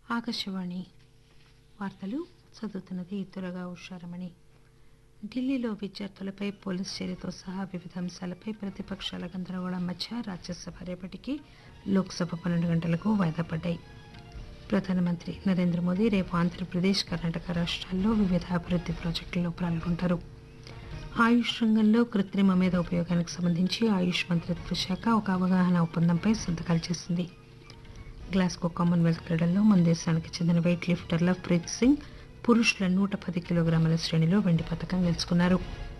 ఆకాశవాణి వార్తలు చదువుతున్నది త్వరగా ఉషారమణి ఢిల్లీలో విద్యార్థులపై పోలీసు చర్యతో సహా వివిధ అంశాలపై ప్రతిపక్షాల గందరగోళం మధ్య రాజ్యసభ రేపటికి లోక్సభ పన్నెండు గంటలకు వాయిదా పడ్డాయి ప్రధానమంత్రి నరేంద్ర మోదీ రేపు ఆంధ్రప్రదేశ్ కర్ణాటక రాష్ట్రాల్లో వివిధ అభివృద్ధి ప్రాజెక్టుల్లో పాల్గొంటారు ఆయుష్ రంగంలో కృత్రిమ మేధ ఉపయోగానికి సంబంధించి ఆయుష్ మంత్రిత్వ శాఖ ఒక అవగాహన ఒప్పందంపై సంతకాలు చేసింది గ్లాస్గో కామన్వెల్త్ క్రీడల్లో మన దేశానికి చెందిన వెయిట్ లిఫ్టర్ లవ్ప్రీత్ సింగ్ పురుషుల నూట పది కిలోగ్రాముల శ్రేణిలో వెండి పథకం గెలుచుకున్నారు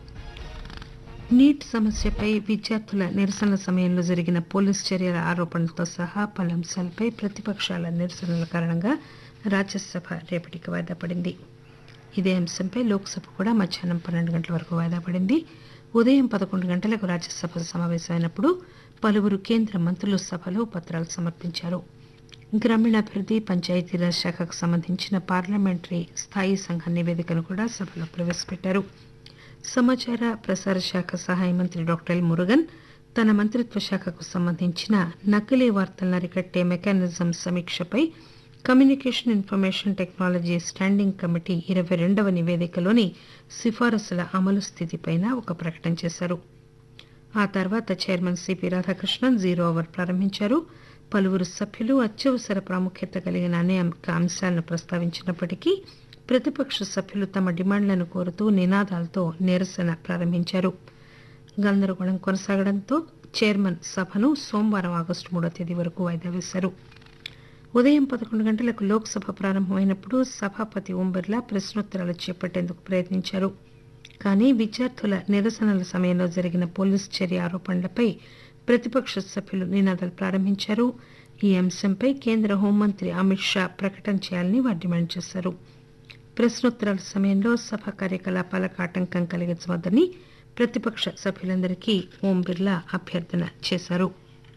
నీట్ సమస్యపై విద్యార్థుల నిరసనల సమయంలో జరిగిన పోలీసు చర్యల ఆరోపణలతో సహా పలు అంశాలపై ప్రతిపక్షాల నిరసనల కారణంగా రాజ్యసభ రేపటికి వాయిదా పడింది ఇదే అంశంపై లోక్సభ కూడా మధ్యాహ్నం పన్నెండు గంటల వరకు వాయిదా పడింది ఉదయం పదకొండు గంటలకు రాజ్యసభ సమావేశమైనప్పుడు పలువురు కేంద్ర మంత్రులు సభలో పత్రాలు సమర్పించారు గ్రామీణాభివృద్ధి పంచాయతీరాజ్ శాఖకు సంబంధించిన పార్లమెంటరీ స్థాయి సంఘ నివేదికను కూడా సభలో ప్రవేశపెట్టారు సమాచార ప్రసార శాఖ సహాయ మంత్రి డాక్టర్ ఎల్ మురుగన్ తన మంత్రిత్వ శాఖకు సంబంధించిన నకిలీ వార్తలను అరికట్టే మెకానిజం సమీక్షపై communication information technology standing committee ఇరవై రెండవ నివేదికలోని సిఫారసుల అమలు స్థితిపైన ఒక ప్రకటన చేశారు ఆ తర్వాత chairman CP Radhakrishnan zero hour ప్రారంభించారు పలువురు సభ్యులు అత్యవసర ప్రాముఖ్యత కలిగిన అనేక అంశాలను ప్రస్తావించినప్పటికీ ప్రతిపక్ష సభ్యులు తమ డిమాండ్లను కోరుతూ నినాదాలతో నిరసన ప్రారంభించారు గందరగోళం కొనసాగడంతో చైర్మన్ సభను సోమవారం ఆగస్టు మూడో తేదీ వరకు వాయిదా వేశారు ఉదయం పదకొండు గంటలకు లోక్సభ ప్రారంభమైనప్పుడు సభాపతి ఓం బిర్లా ప్రశ్నోత్తరాలు చేపట్టేందుకు ప్రయత్నించారు కానీ విద్యార్థుల నిరసనల సమయంలో జరిగిన పోలీసు చర్య ఆరోపణలపై ప్రతిపక్ష సభ్యులు నినాదాలు ప్రారంభించారు ఈ అంశంపై కేంద్ర హోంమంత్రి అమిత్ షా ప్రకటన చేయాలని వారు డిమాండ్ చేశారు ప్రశ్నోత్తరాల సమయంలో సభ కార్యకలాపాలకు ఆటంకం కలిగించవద్దని ప్రతిపక్ష సభ్యులందరికీ ఓం బిర్లా అభ్యర్థన చేశారు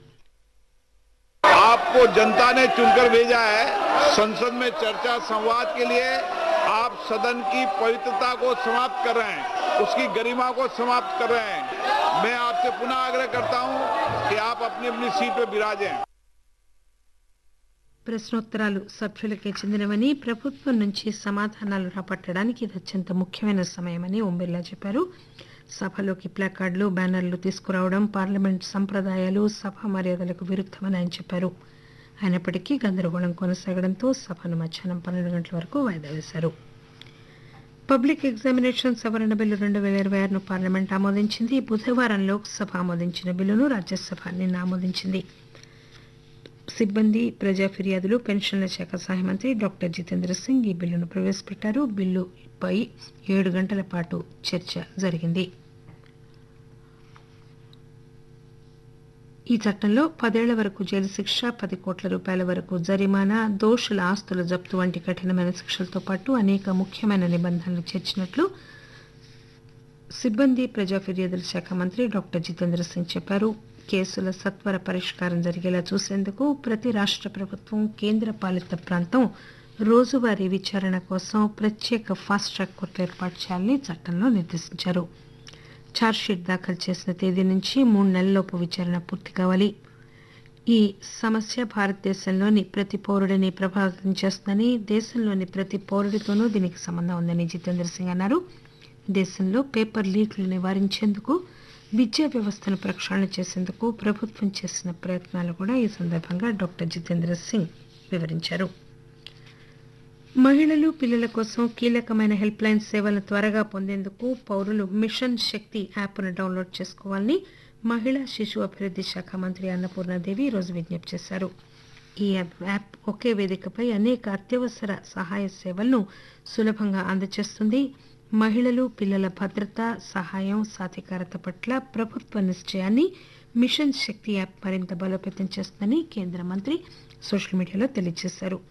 आपको जनता ने चुनकर भेजा है संसद में चर्चा संवाद के लिए आप सदन की पवित्रता को समाप्त कर रहे हैं उसकी गरिमा को समाप्त कर रहे हैं मैं आपसे पुनः आग्रह करता हूं कि आप अपनी अपनी सीट पर विराजें ప్రశ్నోత్తరాలు సభ్యులకే చెందినవని ప్రభుత్వం నుంచి సమాధానాలు రాబట్టడానికి ఇది అత్యంత ముఖ్యమైన సమయమని ఓం బిర్లా చెప్పారు సభలోకి ప్లాకార్డులు బ్యానర్లు తీసుకురావడం పార్లమెంట్ సంప్రదాయాలు సభ మర్యాదలకు విరుద్దమని ఆయన చెప్పారు అయినప్పటికీ గందరగోళం కొనసాగడంతో సభను మధ్యాహ్నం పన్నెండు గంటల వరకు వాయిదా వేశారు పబ్లిక్ ఎగ్జామినేషన్ సవరణ బిల్లు రెండు వేల ఇరవై ఆరును పార్లమెంట్ ఆమోదించింది బుధవారం లోక్సభ ఆమోదించిన బిల్లును రాజ్యసభ నిన్న ఆమోదించింది సిబ్బంది ప్రజా ఫిర్యాదులు పెన్షన్ల శాఖ సహాయ మంత్రి డాక్టర్ జితేంద్ర సింగ్ ఈ బిల్లును ప్రవేశపెట్టారు బిల్లుపై ఏడు గంటల పాటు చర్చ జరిగింది ఈ చట్టంలో పదేళ్ల వరకు జైలు శిక్ష పది కోట్ల రూపాయల వరకు జరిమానా దోషుల ఆస్తుల జప్తు వంటి కఠినమైన శిక్షలతో పాటు అనేక ముఖ్యమైన నిబంధనలు చేర్చినట్లు సిబ్బంది ప్రజా ఫిర్యాదుల శాఖ మంత్రి డాక్టర్ జితేంద్ర సింగ్ చెప్పారు కేసుల సత్వర పరిష్కారం జరిగేలా చూసేందుకు ప్రతి రాష్ట్ర ప్రభుత్వం కేంద్ర పాలిత ప్రాంతం రోజువారీ విచారణ కోసం ప్రత్యేక ఫాస్ట్ ట్రాక్ కోర్టు ఏర్పాటు చేయాలని చట్టంలో నిర్దేశించారు ఛార్జ్షీట్ దాఖలు చేసిన తేదీ నుంచి మూడు నెలల్లోపు విచారణ పూర్తి కావాలి ఈ సమస్య భారతదేశంలోని ప్రతి పౌరుడిని ప్రభావితం చేస్తుందని దేశంలోని ప్రతి పౌరుడితోనూ దీనికి సంబంధం ఉందని జితేంద్ర సింగ్ అన్నారు దేశంలో పేపర్ లీక్లు నివారించేందుకు విద్యా వ్యవస్థను ప్రక్షాళన చేసేందుకు ప్రభుత్వం చేసిన ప్రయత్నాలు కూడా ఈ సందర్భంగా డాక్టర్ జితేంద్ర సింగ్ వివరించారు మహిళలు పిల్లల కోసం కీలకమైన హెల్ప్ లైన్ సేవలను త్వరగా పొందేందుకు పౌరులు మిషన్ శక్తి యాప్ను డౌన్లోడ్ చేసుకోవాలని మహిళా శిశు అభివృద్ధి శాఖ మంత్రి అన్నపూర్ణాదేవి ఈరోజు విజ్ఞప్తి చేశారు ఈ యాప్ ఒకే వేదికపై అనేక అత్యవసర సహాయ సేవలను సులభంగా అందజేస్తుంది మహిళలు పిల్లల భద్రత సహాయం సాధికారత పట్ల ప్రభుత్వ నిశ్చయాన్ని మిషన్ శక్తి యాప్ మరింత బలోపేతం చేస్తుందని కేంద్ర మంత్రి సోషల్ మీడియాలో తెలియజేశారు